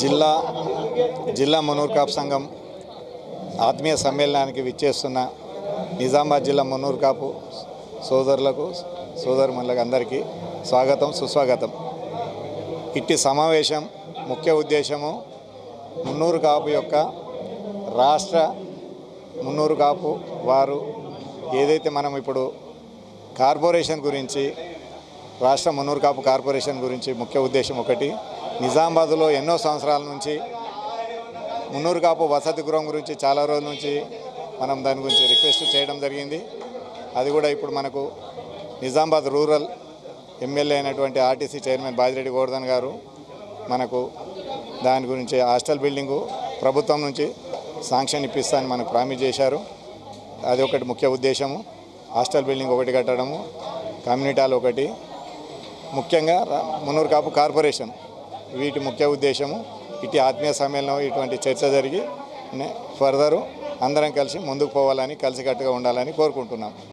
జిల్లా జిల్లా మునూర్ కాపు సంఘం ఆత్మీయ సమ్మేళనానికి విచ్చేస్తున్న నిజామాబాద్ జిల్లా మున్నూరు కాపు సోదరులకు సోదరుమణులకు అందరికీ స్వాగతం సుస్వాగతం ఇట్టి సమావేశం ముఖ్య ఉద్దేశము మున్నూరు కాపు యొక్క రాష్ట్ర మున్నూరు కాపు వారు ఏదైతే మనం ఇప్పుడు కార్పొరేషన్ గురించి రాష్ట్ర మున్నూరు కాపు కార్పొరేషన్ గురించి ముఖ్య ఉద్దేశం ఒకటి నిజామాబాద్లో ఎన్నో సంవత్సరాల నుంచి మున్నూరు కాపు వసతి గృహం గురించి చాలా రోజుల నుంచి మనం దాని గురించి రిక్వెస్ట్ చేయడం జరిగింది అది కూడా ఇప్పుడు మనకు నిజామాబాద్ రూరల్ ఎమ్మెల్యే అయినటువంటి ఆర్టీసీ చైర్మన్ బాజిరెడ్డి గోవర్ధన్ గారు మనకు దాని గురించి హాస్టల్ బిల్డింగు ప్రభుత్వం నుంచి శాంక్షన్ ఇప్పిస్తానని మనకు ప్రామిస్ చేశారు అది ఒకటి ముఖ్య ఉద్దేశము హాస్టల్ బిల్డింగ్ ఒకటి కట్టడము కమ్యూనిటీ హాల్ ఒకటి ముఖ్యంగా రా- మున్నూరు కాపు కార్పొరేషన్ వీటి ముఖ్య ఉద్దేశము ఇటు ఆత్మీయ సమ్మేళనం ఇటువంటి చర్చ జరిగి నే- ఫర్దరు అందరం కలిసి ముందుకు పోవాలని కలిసికట్టుగా ఉండాలని కోరుకుంటున్నాం